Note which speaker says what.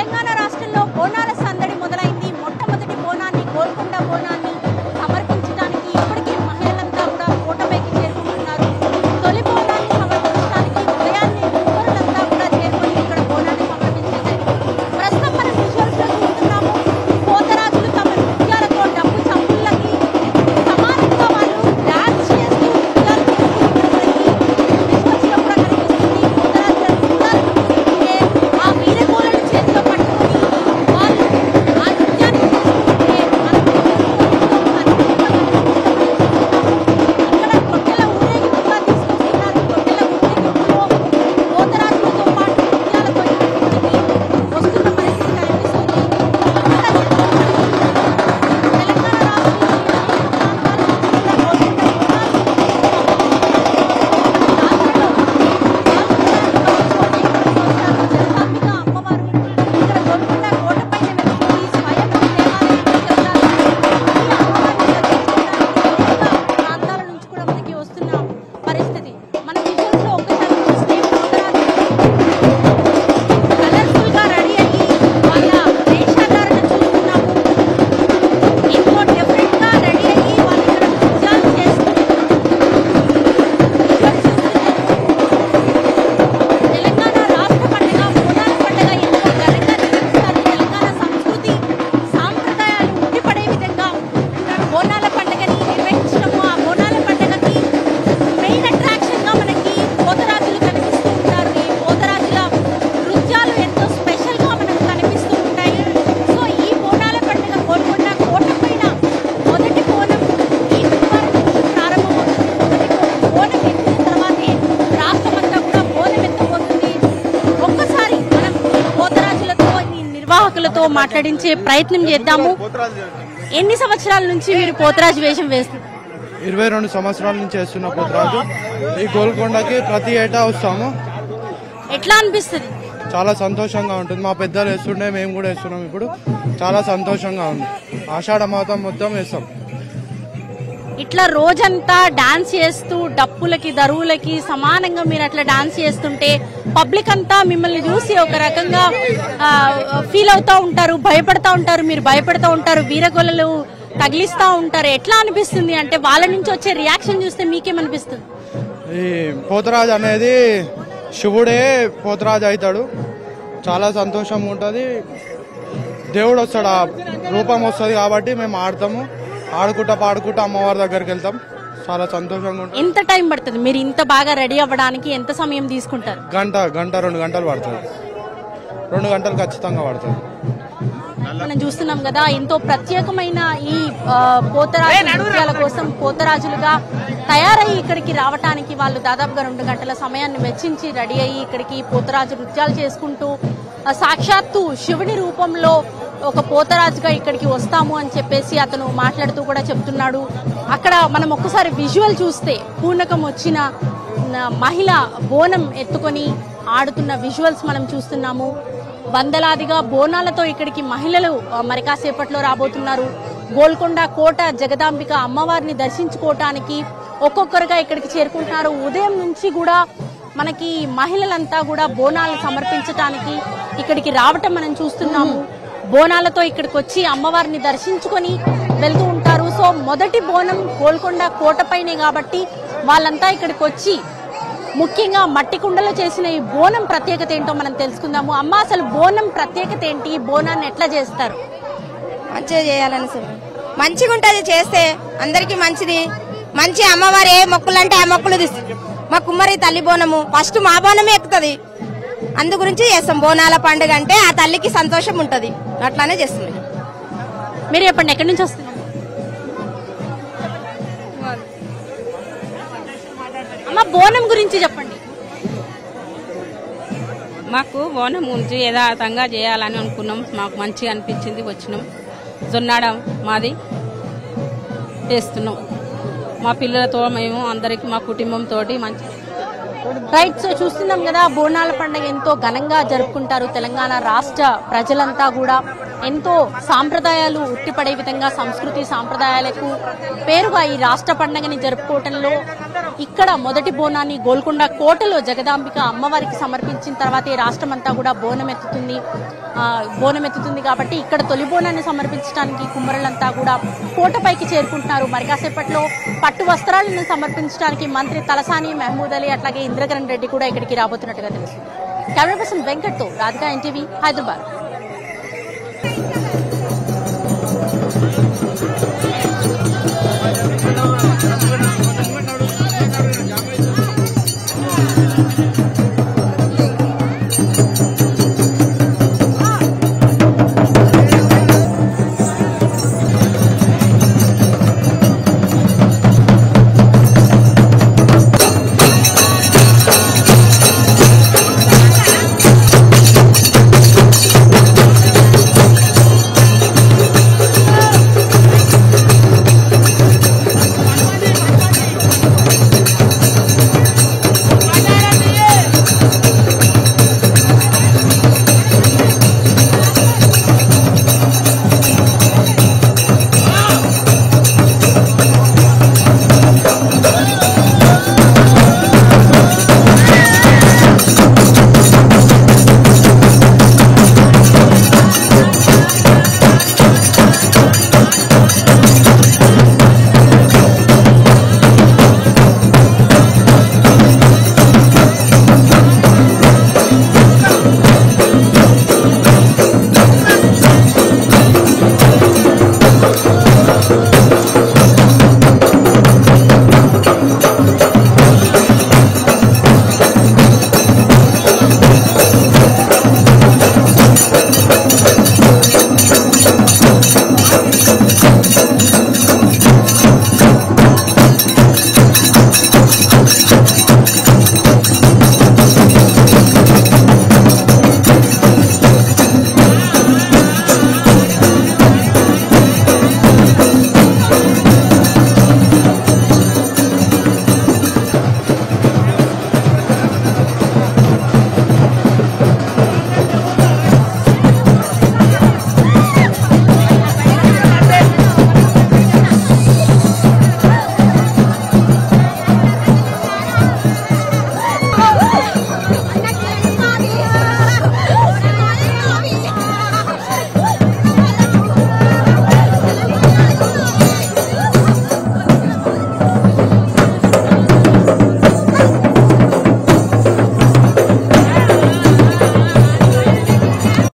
Speaker 1: తెలంగాణ రాష్ట్రంలో బోనాల సందడి మొదలైంది మొట్టమొదటి బోనాన్ని గోల్కొండ బోనాన్ని సమర్పించడానికి ఇప్పటికే మహిళలంతా కూడా కోటపైకి చేరుకుంటున్నారు తొలి బోనాన్ని సమర్పించడానికి ఉదయాన్నే ముగ్గురులంతా కూడా చేరుకొని ఇక్కడ బోనాన్ని సమర్పించేశారు ప్రస్తుతం మనం విజువల్స్ లో చూస్తున్నాము పోతరాజులు తమ నృత్యాలతో డబ్బు చప్పుళ్ళకి సమానంగా వాళ్ళు డాన్స్ చేస్తూ నృత్యాలు చేస్తూ ఇక్కడ మనకి విజువల్స్ లో కూడా కనిపిస్తుంది పోతరాజుల నృత్యాలు చూస్తుంటే ఆ వీరగోలను చేతిలో పట్టుకొని వాళ్ళు ఆ నృత్యాన్ని చూస్తుంటే మనకు ఇక్కడ తొట్టెల ఊరేగింపుగా తీసుకొస్తున్నారు తొట్టెల ఊరేగింపులో పోతరాజులతో పాటు నృత్యాలతో ఇక్కడికి వస్తున్న పరిస్థితి కనిపిస్తుంది ఇక్కడ తెలంగాణ ప్రాంతాల నుంచి కూడా మనకి వస్తున్న పరిస్థితి మన విజువల్స్ లో ఒక్కసారి చూస్తే కలర్ఫుల్ గా రెడీ అయ్యి వాళ్ళ వేషధారణ చూస్తున్నాము ఎంతో డిఫరెంట్ గా రెడీ అయ్యి వాళ్ళు ఇక్కడ నృత్యాలు చేస్తున్నారు ఇక్కడ చూస్తుంటే తెలంగాణ రాష్ట్ర పండుగ బోనాల పండుగ ఎంతో ఘనంగా నిర్వహిస్తారు తెలంగాణ సంస్కృతి సాంప్రదాయాలు ఉట్టిపడే విధంగా బోనాల పండుగని నిర్వహించడము ఆ బోనాల పండుగకి మెయిన్ అట్రాక్షన్ గా మనకి పోతరాజులు కనిపిస్తూ ఉంటారు ఈ పోతరాజుల నృత్యాలు ఎంతో స్పెషల్ గా మనకు కనిపిస్తూ ఉంటాయి సో ఈ బోనాల పండుగ గోల్కొండ కోట పైన మొదటి బోనం ఈ బుధవారం నుంచి ప్రారంభమవుతుంది మొదటి బోనం ఎత్తిన తర్వాతే రాష్ట్రమంతా కూడా బోనం ఎత్తబోతుంది ఒక్కసారి మనం ఈ పోతరాజులతో ఈ నిర్వాహకులతో మాట్లాడించే ప్రయత్నం చేద్దాము ఎన్ని సంవత్సరాల నుంచి మీరు పోతరాజు వేషం వేస్తున్నారు
Speaker 2: ఇరవై రెండు సంవత్సరాల నుంచి చేస్తున్న పోతరాజు ఈ గోల్కొండకి ప్రతి ఏటా వస్తాము
Speaker 1: ఎట్లా అనిపిస్తుంది
Speaker 2: చాలా సంతోషంగా ఉంటుంది మా పెద్దలు వేస్తుండే మేము కూడా వేస్తున్నాం ఇప్పుడు చాలా సంతోషంగా ఉంది ఆషాఢ మాసం మొత్తం వేస్తాం
Speaker 1: ఇట్లా రోజంతా డాన్స్ చేస్తూ డప్పులకి దరువులకి సమానంగా మీరు అట్లా డాన్స్ చేస్తుంటే పబ్లిక్ అంతా మిమ్మల్ని చూసి ఒక రకంగా ఫీల్ అవుతా ఉంటారు భయపడతా ఉంటారు మీరు భయపడతా ఉంటారు వీరగొలలు తగిలిస్తా ఉంటారు ఎట్లా అనిపిస్తుంది అంటే వాళ్ళ నుంచి వచ్చే రియాక్షన్ చూస్తే మీకేమనిపిస్తుంది
Speaker 2: ఈ పోతరాజు అనేది శివుడే పోతరాజు అవుతాడు చాలా సంతోషంగా ఉంటుంది దేవుడు వస్తాడు ఆ రూపం వస్తుంది కాబట్టి మేము ఆడతాము ఆడుకుంటా పాడుకుంటా అమ్మవారి దగ్గరికి వెళ్తాం చాలా సంతోషంగా ఉంటుంది
Speaker 1: ఎంత టైం పడుతుంది మీరు ఇంత బాగా రెడీ అవ్వడానికి ఎంత సమయం తీసుకుంటారు
Speaker 2: గంట గంట రెండు గంటలు పడుతుంది రెండు గంటలు ఖచ్చితంగా పడుతుంది
Speaker 1: మనం చూస్తున్నాం కదా ఎంతో ప్రత్యేకమైన ఈ ఆ, పోతరాజు నృత్యాల కోసం పోతరాజులుగా తయారయ్యి ఇక్కడికి రావటానికి వాళ్ళు దాదాపుగా రెండు గంటల సమయాన్ని వెచ్చించి రెడీ అయ్యి ఇక్కడికి పోతరాజు నృత్యాలు చేసుకుంటూ ఆ, సాక్షాత్తు శివుని రూపంలో ఒక పోతరాజుగా ఇక్కడికి వస్తాము అని చెప్పేసి అతను మాట్లాడుతూ కూడా చెప్తున్నాడు అక్కడ మనం ఒక్కసారి విజువల్ చూస్తే పూనకం వచ్చిన న- మహిళ బోనం ఎత్తుకొని ఆడుతున్న విజువల్స్ మనం చూస్తున్నాము వందలాదిగా బోనాలతో ఇక్కడికి మహిళలు ఆ, మరి కాసేపట్లో రాబోతున్నారు గోల్కొండ కోట జగదాంబిక అమ్మవారిని దర్శించుకోవటానికి ఒక్కొక్కరుగా ఇక్కడికి చేరుకుంటున్నారు ఉదయం నుంచి కూడా మనకి మహిళలంతా కూడా బోనాలు సమర్పించటానికి ఇక్కడికి రావటం మనం చూస్తున్నాము బోనాలతో ఇక్కడికి వచ్చి అమ్మవారిని దర్శించుకొని వెళ్తూ ఉంటారు సో మొదటి బోనం గోల్కొండ కోటపైనే కాబట్టి వాళ్ళంతా ఇక్కడికి వచ్చి ముఖ్యంగా మట్టి కుండలో చేసిన ఈ బోనం ప్రత్యేకత ఏంటో మనం తెలుసుకుందాము అమ్మ అసలు బోనం ప్రత్యేకత ఏంటి ఈ బోనాన్ని ఎట్లా చేస్తారు
Speaker 3: మంచిగా చేయాలని సార్ మంచిగా ఉంటుంది చేస్తే అందరికి మంచిది మంచి అమ్మవారి ఏ మొక్కులు అంటే ఆ మొక్కులు తీసు మా కుమ్మరి తల్లి బోనము ఫస్ట్ మా బోనమే ఎక్కుతుంది అందు గురించి చేస్తాం బోనాల పండుగ అంటే ఆ తల్లికి సంతోషం ఉంటది అట్లానే చేస్తున్నాం
Speaker 1: మీరు చెప్పండి ఎక్కడి నుంచి వస్తున్నారు అమ్మ బోనం గురించి చెప్పండి
Speaker 4: మాకు బోనం ఉంచి యథార్థంగా చేయాలని అనుకున్నాం మాకు మంచిగా అనిపించింది వచ్చినాం జొన్నాడం మాది చేస్తున్నాం మా పిల్లలతో మేము అందరికి మా కుటుంబంతో మంచి
Speaker 1: రైట్ సో చూస్తున్నాం కదా బోనాల పండుగ ఎంతో ఘనంగా జరుపుకుంటారు తెలంగాణ రాష్ట్ర ప్రజలంతా కూడా ఎంతో సాంప్రదాయాలు ఉట్టిపడే విధంగా సంస్కృతి సాంప్రదాయాలకు పేరుగా ఈ రాష్ట్ర పండుగని జరుపుకోవటంలో ఇక్కడ మొదటి బోనాన్ని గోల్కొండ కోటలో జగదాంబిక అమ్మవారికి సమర్పించిన తర్వాతే రాష్ట్రం అంతా కూడా బోనం ఎత్తుతుంది ఆ, బోనం ఎత్తుతుంది కాబట్టి ఇక్కడ తొలి బోనాన్ని సమర్పించడానికి కుమ్మరులంతా కూడా కోటపైకి చేరుకుంటున్నారు మరి కాసేపట్లో పట్టు వస్త్రాలను సమర్పించడానికి మంత్రి తలసాని మహమూద్ అలీ అట్లాగే ఇంద్రకరణ్ రెడ్డి కూడా ఇక్కడికి రాబోతున్నట్టుగా తెలుస్తుంది కెమెరా పర్సన్ వెంకట్తో రాధికా ఎన్టీవీ హైదరాబాద్